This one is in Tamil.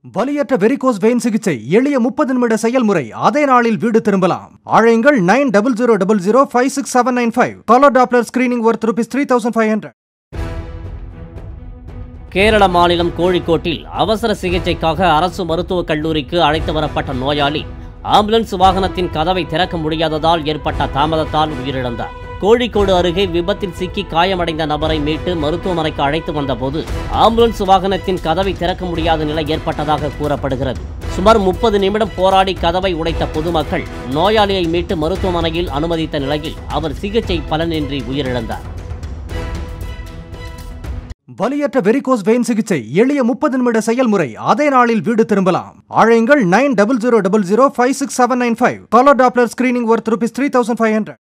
வலியற்ற வெரிகோஸ் வெயின் சிகிச்சை எளிய முப்பது நிமிட செயல்முறை அதே நாளில் வீடு திரும்பலாம் அழையுங்கள் nine double zero double zero five six seven nine five colour Doppler screening worth rupees three thousand five hundred Kerala மாநிலம் கோழிக்கோட்டில் அவசர சிகிச்சைக்காக அரசு மருத்துவக் கல்லூரிக்கு அழைத்து வரப்பட்ட நோயாளி ஆம்புலன்ஸ் வாகனத்தின் கதவை திறக்க முடியாததால் ஏற்பட்ட தாமதத்தால் உயிரிழந்தார் கோழிக்கோடு அருகே விபத்தில் சிக்கி காயமடைந்த நபரை மீட்டு மருத்துவமனைக்கு அழைத்து வந்தபோது ஆம்புலன்ஸ் வாகனத்தின் கதவை திறக்க முடியாத நிலை ஏற்பட்டதாக கூறப்படுகிறது சுமார் முப்பது நிமிடம் போராடி கதவை உடைத்த பொதுமக்கள் நோயாளியை மீட்டு மருத்துவமனையில் அனுமதித்த நிலையில் அவர் சிகிச்சை பலனின்றி உயிரிழந்தார் வலியற்ற வெரிகோஸ் வெயின் சிகிச்சை எளிய முப்பது நிமிட செயல்முறை அதே நாளில் வீடு திரும்பலாம் அழையுங்கள் nine double zero double zero five six seven nine five colour Doppler screening worth rupees three thousand five hundred